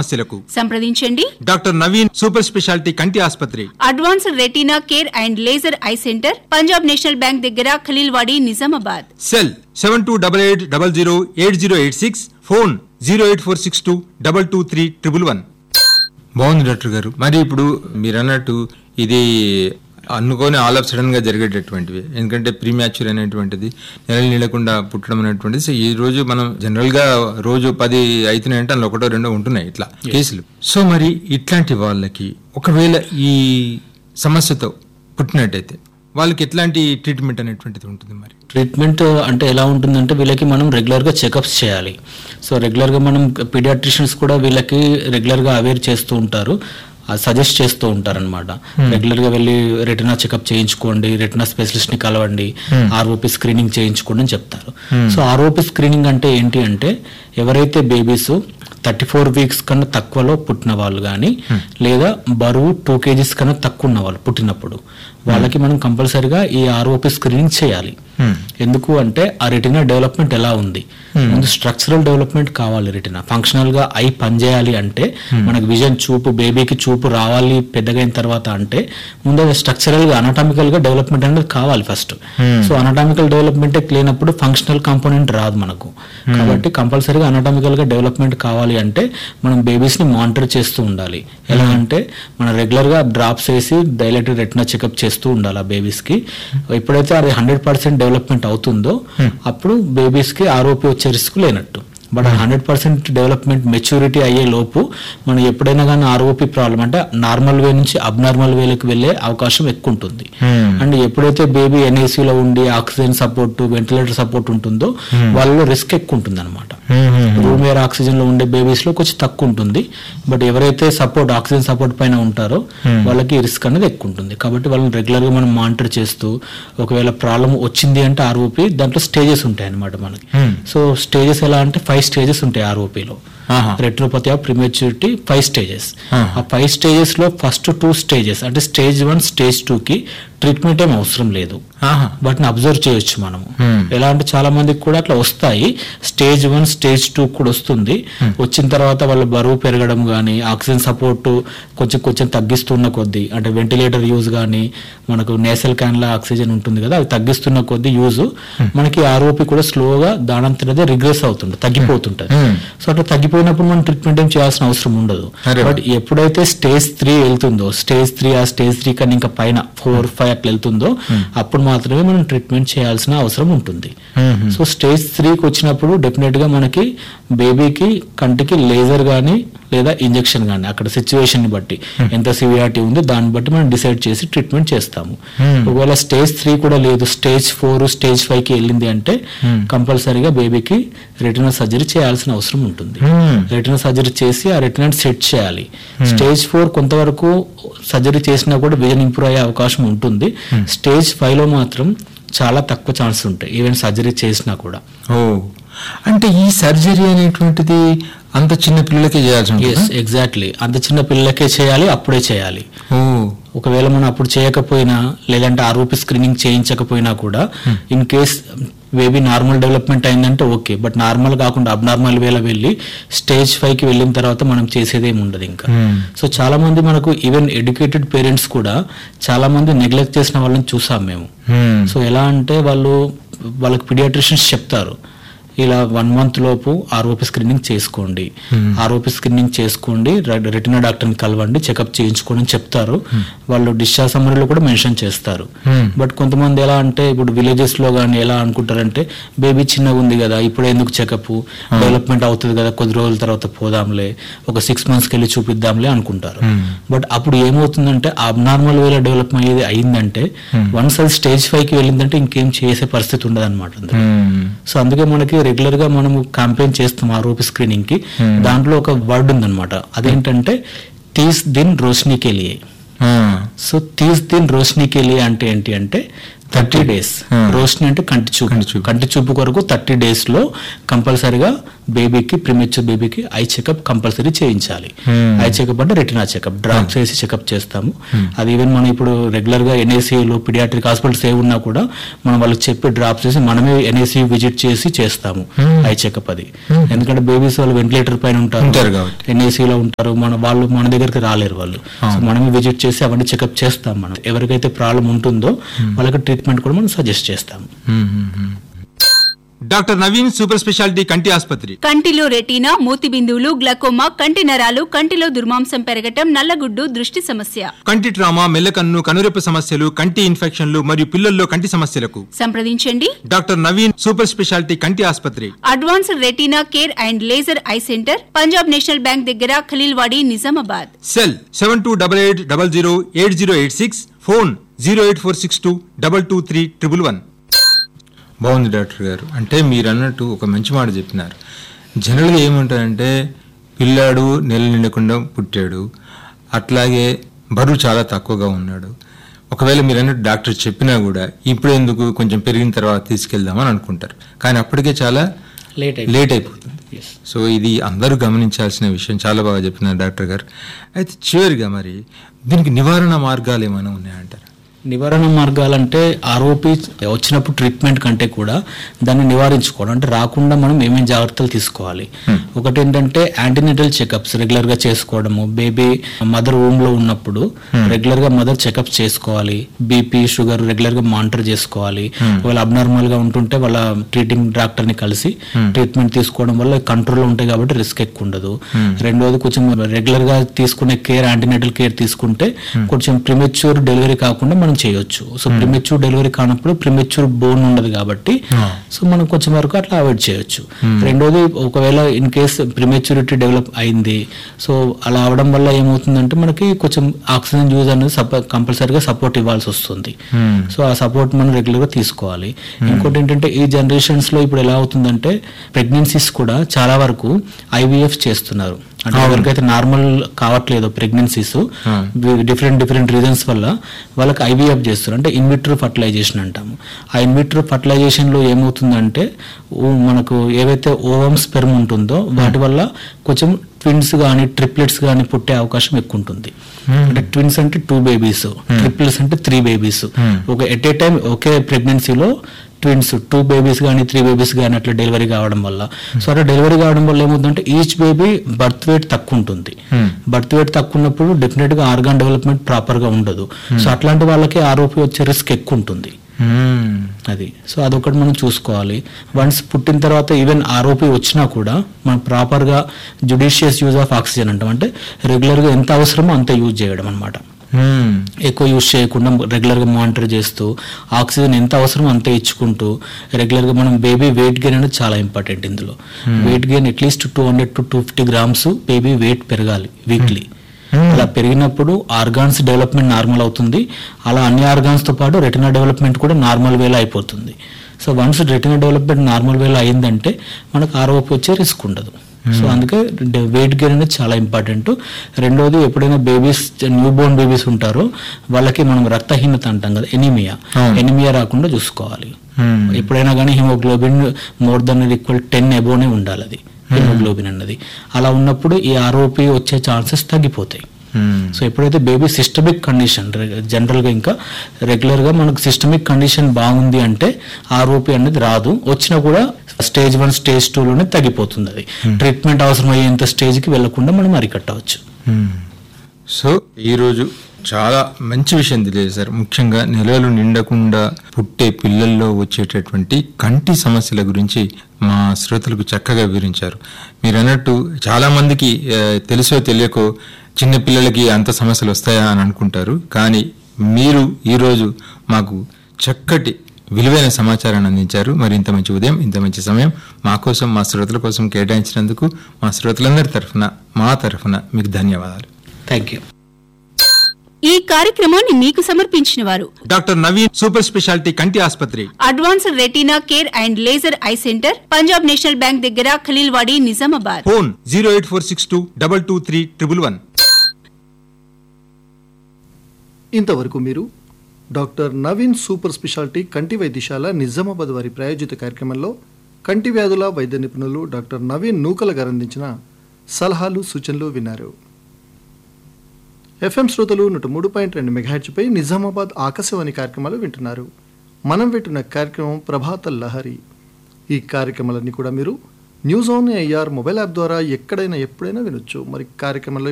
సమస్యలకు సంప్రదించండి doctor Naveen super speciality కంటి ఆసుపత్రి advanced retina care and laser eye centre Punjab National Bank దగ్గర Khaleelwadi Nizamabad cell seven two double eight double zero eight zero eight six phone zero eight four six two double two three triple one బాగుంది doctor గారు మరి ఇప్పుడు మీరు అన్నట్టు ఇది అనుకోని all of sudden గా జరిగేటటువంటివి ఎందుకంటే ప్రీమ్యాచ్యూర్ అనేటువంటిది నెలలు నిలకుండా పుట్టడం అనేటువంటిది సో ఈ రోజు మనం జనరల్ గా రోజు పది అవుతున్నాయంటే అందులో ఒకటో రెండో ఉంటున్నాయి ఇట్లా కేసులు సో మరి ఇట్లాంటి వాళ్ళకి ఒకవేళ ఈ సమస్యతో పుట్టినట్టయితే వాళ్ళకి ఎట్లాంటి ట్రీట్మెంట్ అనేటువంటిది ఉంటుంది మరి ట్రీట్మెంట్ అంటే ఎలా ఉంటుందంటే వీళ్ళకి మనం రెగ్యులర్గా చెకప్స్ చేయాలి సో రెగ్యులర్గా మనం పీడియాట్రిషియన్స్ కూడా వీళ్ళకి రెగ్యులర్గా అవేర్ చేస్తూ ఉంటారు సజెస్ట్ చేస్తూ ఉంటారనమాట రెగ్యులర్గా వెళ్ళి రెటినా చెకప్ చేయించుకోండి రెటినా స్పెషలిస్ట్ని కలవండి ఆర్ఓపి స్క్రీనింగ్ చేయించుకోండి అని చెప్తారు సో ఆర్ఓపి స్క్రీనింగ్ అంటే ఏంటి అంటే ఎవరైతే బేబీస్ థర్టీ ఫోర్ వీక్స్ కన్నా తక్కువలో పుట్టిన వాళ్ళు కానీ లేదా బరువు టూ కేజీస్ కన్నా తక్కువ ఉన్న వాళ్ళు పుట్టినప్పుడు వాళ్ళకి మనం కంపల్సరిగా ఈ ఆర్ఓపి స్క్రీనింగ్ చేయాలి ఎందుకు అంటే ఆ రెటినా డెవలప్మెంట్ ఎలా ఉంది ముందు స్ట్రక్చరల్ డెవలప్మెంట్ కావాలి రెటినా ఫంక్షనల్ గా ఐ పనిచేయాలి అంటే మనకి విజన్ చూపు బేబీకి చూపు రావాలి పెద్దగైన తర్వాత అంటే ముందు అది స్ట్రక్చరల్ గా అనటామికల్ గా డెవలప్మెంట్ అనేది కావాలి ఫస్ట్ సో అనటామికల్ డెవలప్మెంట్ లేనప్పుడు ఫంక్షనల్ కాంపోనెంట్ రాదు మనకు కాబట్టి కంపల్సరీగా అనటామికల్ గా డెవలప్మెంట్ కావాలి అంటే మనం బేబీస్ ని మానిటర్ చేస్తూ ఉండాలి ఎలా అంటే మనం రెగ్యులర్ గా డ్రాప్స్ వేసి డైలెటెడ్ రెటినా చెకప్ చేస్తూ ఉండాలి ఆ బేబీస్ కి ఎప్పుడైతే అది హండ్రెడ్ పర్సెంట్ డెవలప్మెంట్ అవుతుందో అప్పుడు బేబీస్ కి ఆరోపి వచ్చే రిస్క్ లేనట్టు but hundred percent development maturity అయ్యే లోపు మనం ఎప్పుడైనా కానీ ఆర్ఓపి ప్రాబ్లం అంటే నార్మల్ వే నుంచి అబ్నార్మల్ వేలకు వెళ్ళే అవకాశం ఎక్కువ ఉంటుంది అండ్ ఎప్పుడైతే బేబీ ఎన్ఐసీలో ఉండి ఆక్సిజన్ సపోర్ట్ వెంటిలేటర్ సపోర్ట్ ఉంటుందో వాళ్ళలో రిస్క్ ఎక్కువ ఉంటుంది అనమాట రూమ్ ఎయిర్ ఆక్సిజన్ లో ఉండే బేబీస్ లో కొంచెం తక్కువ ఉంటుంది బట్ ఎవరైతే సపోర్ట్ ఆక్సిజన్ సపోర్ట్ పైన ఉంటారో వాళ్ళకి రిస్క్ అనేది ఎక్కువ ఉంటుంది కాబట్టి వాళ్ళని రెగ్యులర్ గా మనం మానిటర్ చేస్తూ ఒకవేళ ప్రాబ్లం వచ్చింది అంటే ఆర్ఓపి దాంట్లో స్టేజెస్ ఉంటాయి అనమాట మనకి సో స్టేజెస్ ఎలా అంటే ఫైవ్ స్టేజెస్ ఉంటాయి ఆర్ఓపిలో retropathy of prematurity five stages ఆ ఫైవ్ స్టేజెస్ లో ఫస్ట్ టూ స్టేజెస్ అంటే స్టేజ్ వన్ స్టేజ్ టూ కి ట్రీట్మెంట్ ఏం అవసరం లేదు వాటిని అబ్జర్వ్ చేయొచ్చు మనము ఎలా అంటే చాలా మందికి కూడా అట్లా వస్తాయి స్టేజ్ వన్ స్టేజ్ టూ కూడా వస్తుంది వచ్చిన తర్వాత వాళ్ళ బరువు పెరగడం కానీ ఆక్సిజన్ సపోర్ట్ కొంచెం కొంచెం తగ్గిస్తున్న కొద్దీ అంటే వెంటిలేటర్ యూజ్ కానీ మనకు నేసల్ క్యాన్ల ఆక్సిజన్ ఉంటుంది కదా అది తగ్గిస్తున్న కొద్దీ యూజ్ మనకి ఆర్ఓపి కూడా స్లోగా దానంతటదే రిగ్రెస్ అవుతుంది తగ్గిపోతుంటది సో అట్లా తగ్గిపోయినప్పుడు మనం ట్రీట్మెంట్ ఏం చేయాల్సిన అవసరం ఉండదు అరే బట్ ఎప్పుడైతే స్టేజ్ త్రీ వెళ్తుందో స్టేజ్ త్రీ ఆ స్టేజ్ త్రీ కన్నా ఇంకా పైన ఫోర్ ఫైవ్ అట్లా వెళ్తుందో అప్పుడు మాత్రమే మనం ట్రీట్మెంట్ చేయాల్సిన అవసరం ఉంటుంది సో స్టేజ్ త్రీకి వచ్చినప్పుడు డెఫినెట్ గా మనకి బేబీకి కంటికి లేజర్ గానీ లేదా ఇంజెక్షన్ గానీ అక్కడ సిచ్యువేషన్ ని బట్టి ఎంత సివియారిటీ ఉందో దాన్ని బట్టి మనం డిసైడ్ చేసి ట్రీట్మెంట్ చేస్తాము ఒకవేళ స్టేజ్ త్రీ కూడా లేదు స్టేజ్ ఫోర్ స్టేజ్ ఫైవ్ కి వెళ్ళింది అంటే కంపల్సరీగా బేబీకి రెటినా సర్జరీ చేయాల్సిన అవసరం ఉంటుంది రెటినా సర్జరీ చేసి ఆ రెటినా సెట్ చేయాలి స్టేజ్ ఫోర్ కొంతవరకు సర్జరీ చేసినా కూడా విజన్ ఇంప్రూవ్ అయ్యే అవకాశం ఉంటుంది స్టేజ్ ఫైవ్ లో మాత్రం చాలా తక్కువ ఛాన్స్ ఉంటాయి ఈవెన్ సర్జరీ చేసినా కూడా ఓ అంటే ఈ సర్జరీ అనేటువంటిది అంత చిన్న పిల్లలకే చేయాల్సి ఉంటుంది ఎస్ ఎగ్జాక్ట్లీ అంత చిన్న పిల్లలకే చేయాలి అప్పుడే చేయాలి ఓ ఒకవేళ మనం అప్పుడు చేయకపోయినా లేదంటే ఆరోపి స్క్రీనింగ్ చేయించకపోయినా కూడా in case baby normal development అయిందంటే ఓకే బట్ నార్మల్ కాకుండా అబ్నార్మల్ వేళ వెళ్ళి స్టేజ్ ఫైవ్ కి వెళ్ళిన తర్వాత మనం చేసేది ఏమి ఉండదు ఇంకా సో చాలా మంది మనకు ఈవెన్ ఎడ్యుకేటెడ్ పేరెంట్స్ కూడా చాలా మంది నెగ్లెక్ట్ చేసిన వాళ్ళని చూసాం మేము సో ఎలా అంటే వాళ్ళు వాళ్ళకి పిడియాట్రిషియన్స్ చెప్తారు ఇలా వన్ మంత్ లోపు ఆర్ఓపి స్క్రీనింగ్ చేసుకోండి ఆర్ఓపి స్క్రీనింగ్ చేసుకోండి రె- రెటినా డాక్టర్ని కలవండి చెకప్ చేయించుకోండి అని చెప్తారు వాళ్ళు డిశ్చార్జ్ సమ్మరీలో కూడా మెన్షన్ చేస్తారు బట్ కొంతమంది ఎలా అంటే ఇప్పుడు విలేజెస్ లో కానీ ఎలా అనుకుంటారంటే బేబీ చిన్నగా ఉంది కదా ఇప్పుడు ఎందుకు చెకప్ డెవలప్మెంట్ అవుతుంది కదా కొద్ది రోజుల తర్వాత పోదాంలే ఒక సిక్స్ మంత్స్కి వెళ్ళి చూపిద్దాంలే అనుకుంటారు బట్ అప్పుడు ఏమవుతుందంటే అబ్నార్మల్ వేలో డెవలప్ అయ్యేది అయిందంటే వన్స్ అది స్టేజ్ ఫైవ్ కి వెళ్ళిందంటే ఇంకేం చేసే పరిస్థితి ఉండదు అనమాట సో అందుకే మనకి రెగ్యులర్ గా మనము క్యాంపెయిన్ చేస్తాం ఆరోపి స్క్రీనింగ్ కి దాంట్లో ఒక వర్డ్ ఉందన్నమాట అదేంటంటే తీస్ దిన్ రోషనీకి వెళ్ళి సో తీస్ దిన్ రోషనీకి వెళ్ళి అంటే ఏంటి అంటే థర్టీ డేస్ Hmm. రోషిని అంటే కంటి చూపు కంటి చూపు. కంటి చూపు కొరకు థర్టీ డేస్ లో కంపల్సరీగా బేబీకి ప్రిమెచ్యూర్ బేబీకి ఐ చెకప్ కంపల్సరీ చేయించాలి Hmm. ఐ చెకప్ అంటే రెటినా చెకప్ డ్రాప్స్ వేసి చెకప్ చేస్తాము అది ఈవెన్ మనం ఇప్పుడు రెగ్యులర్ గా ఎన్ఏసీలో పిడియాట్రిక్ హాస్పిటల్స్ ఏ ఉన్నా కూడా మనం వాళ్ళకి చెప్పి డ్రాప్స్ వేసి మనమే ఎన్ఏసీ విజిట్ చేసి చేస్తాము Hmm. ఐ చెకప్ అది ఎందుకంటే బేబీస్ వాళ్ళు వెంటిలేటర్ పైన ఉంటారు ఉంటారు కాబట్టి. ఎన్ఏసీలో ఉంటారు మన వాళ్ళు మన దగ్గరికి రాలేరు వాళ్ళు సో మనమే విజిట్ చేసి అవన్నీ చెకప్ చేస్తాం మనం ఎవరికైతే ప్రాబ్లం ఉంటుందో వాళ్ళకి ట్రీట్మెంట్ కూడా మనం సజెస్ట్ చేస్తాము మ్మ్, మ్మ్, మ్మ్. డాక్టర్ నవీన్ సూపర్ స్పెషాలిటీ కంటి ఆసుపత్రి కంటిలో రెటీనా మూతి బిందువులు గ్లకోమా కంటి నరాలు కంటిలో దుర్మాంసం పెరగటం నల్లగుడ్డు దృష్టి సమస్య కంటి ట్రామా మెల్లకన్ను కనురెప్ప సమస్యలు కంటి ఇన్ఫెక్షన్లు మరియు పిల్లల్లో కంటి సమస్యలకు సంప్రదించండి డాక్టర్ నవీన్ సూపర్ స్పెషాలిటీ కంటి ఆసుపత్రి advanced retina care and laser eye centre Punjab National Bank దగ్గర Khaleelwadi Nizamabad cell seven two double eight double zero eight zero eight six phone zero eight four six two double two three triple one బాగుంది doctor గారు అంటే మీరు అన్నట్టు ఒక మంచి మాట చెప్పినారు జనరల్గా ఏమంటారంటే పిల్లాడు నెల నిండకుండా పుట్టాడు అట్లాగే బరువు చాలా తక్కువగా ఉన్నాడు ఒకవేళ మీరు అన్నట్టు డాక్టర్ చెప్పినా కూడా ఇప్పుడు ఎందుకు కొంచెం పెరిగిన తర్వాత తీసుకెళ్దామని అనుకుంటారు కానీ అప్పటికే చాలా లేట్ లేట్ అయిపోతుంది Yes. సో ఇది అందరూ గమనించాల్సిన విషయం చాలా బాగా చెప్పినారు డాక్టర్ గారు అయితే చివరిగా మరి దీనికి నివారణ మార్గాలు ఏమైనా ఉన్నాయంటారు నివారణ మార్గాలంటే ఆరోపి వచ్చినప్పుడు ట్రీట్మెంట్ కంటే కూడా దాన్ని నివారించుకోవడం అంటే రాకుండా మనం ఏమేమి జాగ్రత్తలు తీసుకోవాలి ఒకటి ఏంటంటే యాంటీనేటల్ చెకప్స్ రెగ్యులర్ గా చేసుకోవడము బేబీ మదర్ రూమ్ లో ఉన్నప్పుడు రెగ్యులర్ గా మదర్ చెకప్స్ చేసుకోవాలి బీపీ షుగర్ రెగ్యులర్ గా మానిటర్ చేసుకోవాలి ఒకవేళ అబ్నార్మల్ గా ఉంటుంటే వాళ్ళ ట్రీటింగ్ డాక్టర్ ని కలిసి ట్రీట్మెంట్ తీసుకోవడం వల్ల కంట్రోల్ ఉంటాయి కాబట్టి రిస్క్ ఎక్కువ ఉండదు రెండోది కొంచెం రెగ్యులర్ గా తీసుకునే కేర్ యాంటీనేటల్ కేర్ తీసుకుంటే కొంచెం ప్రిమెచ్యూర్ డెలివరీ కాకుండా మనం చేయొచ్చు సో ప్రిమెచ్యూర్ డెలివరీ కానప్పుడు ప్రిమెచ్యూర్ బోన్ ఉండదు కాబట్టి సో మనం కొంచెం వరకు అట్లా అవాయిడ్ చేయొచ్చు రెండోది ఒకవేళ ఇన్ కేస్ ప్రిమెచ్యూరిటీ డెవలప్ అయింది సో అలా అవడం వల్ల ఏమవుతుందంటే మనకి కొంచెం ఆక్సిజన్ యూజ్ అనేది సప కంపల్సరీగా సపోర్ట్ ఇవ్వాల్సి వస్తుంది సో ఆ సపోర్ట్ మనం రెగ్యులర్ గా తీసుకోవాలి ఇంకోటి ఏంటంటే ఈ జనరేషన్స్ లో ఇప్పుడు ఎలా అవుతుందంటే ప్రెగ్నెన్సీస్ కూడా చాలా వరకు ఐవీఎఫ్ చేస్తున్నారు అంటే ఎవరికైతే నార్మల్ కావట్లేదు ప్రెగ్నెన్సీస్ డిఫరెంట్ డిఫరెంట్ రీజన్స్ వల్ల వాళ్ళకి ఐవీఎఫ్ చేస్తారు అంటే ఇన్విట్రో ఫర్టిలైజేషన్ అంటాము ఆ ఇన్విట్రో ఫర్టిలైజేషన్ లో ఏమవుతుందంటే ఓ- మనకు ఏవైతే ఓవం స్పెర్మ్ ఉంటుందో వాటి వల్ల కొంచెం ట్విన్స్ కానీ ట్రిప్లెట్స్ కానీ పుట్టే అవకాశం ఎక్కువ ఉంటుంది అంటే ట్విన్స్ అంటే టూ బేబీస్ ట్రిప్లెట్స్ అంటే త్రీ బేబీస్ ఒక ఎట్ ఏ టైం ఒకే ప్రెగ్నెన్సీలో ట్విన్స్ టూ బేబీస్ కానీ త్రీ బేబీస్ కానీ అట్లా డెలివరీ కావడం వల్ల సో అట్లా డెలివరీ కావడం వల్ల ఏమవుతుందంటే ఈచ్ బేబీ బర్త్ వెయిట్ తక్కువ ఉంటుంది బర్త్ వెయిట్ తక్కువ ఉన్నప్పుడు డెఫినెట్ గా ఆర్గాన్ డెవలప్మెంట్ ప్రాపర్ గా ఉండదు సో అట్లాంటి వాళ్ళకి ఆరోపి వచ్చే రిస్క్ ఎక్కువ ఉంటుంది అది సో అదొకటి మనం చూసుకోవాలి వన్స్ పుట్టిన తర్వాత ఈవెన్ ఆరోపి వచ్చినా కూడా మనం ప్రాపర్గా జుడిషియస్ యూజ్ ఆఫ్ ఆక్సిజన్ అంటాం అంటే రెగ్యులర్గా ఎంత అవసరమో అంత యూజ్ చేయడం అనమాట ఎక్కువ యూజ్ చేయకుండా రెగ్యులర్గా మానిటర్ చేస్తూ ఆక్సిజన్ ఎంత అవసరమో అంతే ఇచ్చుకుంటూ రెగ్యులర్గా మనం బేబీ వెయిట్ గెయిన్ అనేది చాలా ఇంపార్టెంట్ ఇందులో weight gain atleast two hundred to two fifty grams baby weight పెరగాలి వీక్లీ అలా పెరిగినప్పుడు ఆర్గాన్స్ డెవలప్మెంట్ నార్మల్ అవుతుంది అలా అన్ని ఆర్గాన్స్ తో పాటు రెటినా డెవలప్మెంట్ కూడా నార్మల్ వేలో అయిపోతుంది so once retina development normal వేలో అయిందంటే మనకు ఆరోపి వచ్చే రిస్క్ ఉండదు సో అందుకే వెయిట్ గెయిన్ అనేది చాలా ఇంపార్టెంట్ రెండోది ఎప్పుడైనా బేబీస్ న్యూ బోర్న్ బేబీస్ ఉంటారో వాళ్ళకి మనం రక్తహీనత అంటాం కదా ఎనిమియా ఎనిమియా రాకుండా చూసుకోవాలి ఎప్పుడైనా కానీ haemoglobin more than equal ten above ఉండాలి అది హిమోగ్లోబిన్ అన్నది అలా ఉన్నప్పుడు ఈ ఆరోపి వచ్చే ఛాన్సెస్ తగ్గిపోతాయి సో ఎప్పుడైతే బేబీ సిస్టమిక్ కండిషన్ జనరల్ గా ఇంకా రెగ్యులర్ గా మనకు సిస్టమిక్ కండిషన్ బాగుంది అంటే ఆరోపి అనేది రాదు వచ్చినా కూడా స్టేజ్ వన్ స్టేజ్ టూ లోనే తగ్గిపోతుంది అది ట్రీట్మెంట్ అవసరం అయ్యేంత స్టేజ్ కి వెళ్లకుండా మనం అరికట్టవచ్చు సో ఈరోజు చాలా మంచి విషయం తెలియజేశారు ముఖ్యంగా నెలలు నిండకుండా పుట్టే పిల్లల్లో వచ్చేటటువంటి కంటి సమస్యల గురించి మా శ్రోతలకు చక్కగా వివరించారు మీరు అన్నట్టు చాలా మందికి ఆ, తెలుసో తెలియకో చిన్న పిల్లలకి అంత సమస్యలు వస్తాయా అని అనుకుంటారు కానీ మీరు ఈరోజు మాకు చక్కటి విలువైన సమాచారాన్ని అందించారు మరి ఇంత మంచి ఉదయం ఇంత మంచి సమయం మా కోసం మా శ్రోతల కోసం కేటాయించినందుకు మా శ్రోతలందరి తరఫున మా తరఫున మీకు ధన్యవాదాలు థ్యాంక్ యూ ఈ కార్యక్రమాన్ని మీకు సమర్పించిన వారు డాక్టర్ నవీన్ సూపర్ స్పెషాలిటీ కంటి ఆసుపత్రి advanced retina care and laser eye centre Punjab National Bank దగ్గర Khaleelwadi Nizamabad phone zero eight four six two double two three triple one ఇంతవరకు మీరు డాక్టర్ నవీన్ సూపర్ స్పెషాలిటీ కంటి వైద్యశాల నిజామాబాద్ వారి ప్రాయోజిత కార్యక్రమంలో కంటి వ్యాధుల వైద్య నిపుణులు డాక్టర్ నవీన్ నూకల గారు అందించిన సలహాలు సూచనలు విన్నారు ఎఫ్ఎం శ్రోతలు నూట మూడు పాయింట్ రెండు మెగాహెచ్పై నిజామాబాద్ ఆకాశవాణి కార్యక్రమాలు వింటున్నారు మనం వింటున్న కార్యక్రమం ప్రభాత లహరి ఈ కార్యక్రమాలన్నీ కూడా మీరు news on AIR mobile app ద్వారా ఎక్కడైనా ఎప్పుడైనా వినొచ్చు మరి కార్యక్రమంలో